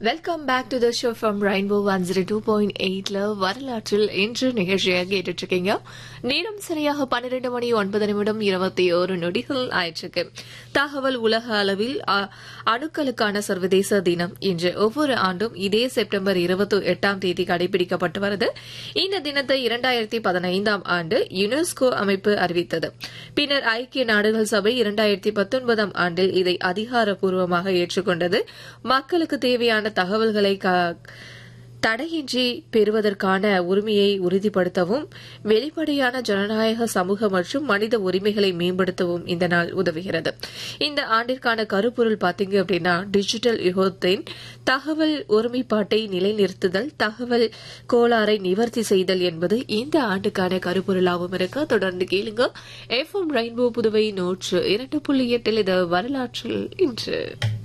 welcome back to the show from rainbow one zero two point எயிட்ல வரலாற்றில் இன்று நிகழ்ச்சியை கேட்டுட்டு இருக்கீங்க நேரம் சரியாக பன்னிரண்டு மணி ஒன்பது நிமிடம் இருபத்தி ஓரு நொடிகள் ஆயிற்றுக்கு தகவல் உலக அளவில் அ- அணுக்களுக்கான சர்வதேச தினம் இன்று ஒவ்வொரு ஆண்டும் இதே செப்டம்பர் இருபத்தி எட்டாம் தேதி கடைபிடிக்கப்பட்டு வருது இந்த தினத்தை இரண்டாயிரத்தி பதினைந்தாம் ஆண்டு யுனெஸ்கோ அமைப்பு அறிவித்தது பின்னர் ஐக்கிய நாடுகள் சபை இரண்டாயிரத்தி பத்தொன்பதாம் ஆண்டில் இதை அதிகாரப்பூர்வமாக ஏற்றுக்கொண்டது மக்களுக்கு தேவையான தகவல்களை க- தடையின்றி பெறுவதற்கான உரிமையை உறுதிப்படுத்தவும் வெளிப்படையான ஜனநாயக சமூக மற்றும் மனித உரிமைகளை மேம்படுத்தவும் இந்த நாள் உதவுகிறது இந்த ஆண்டிற்கான கருப்பொருள் பாத்தீங்க அப்படின்னா டிஜிட்டல் யுகத்தின் தகவல் ஒருமைப்பாட்டை நிலைநிறுத்துதல் தகவல் கோளாறை நிவர்த்தி செய்தல் என்பது இந்த ஆண்டுக்கான கருப்பொருளாகவும் இருக்க தொடர்ந்து கேளுங்க எஃப்எம் ரெயின்போ புதுவை நூற்று இரண்டு புள்ளி எட்டில் இது வரலாற்றில் இன்று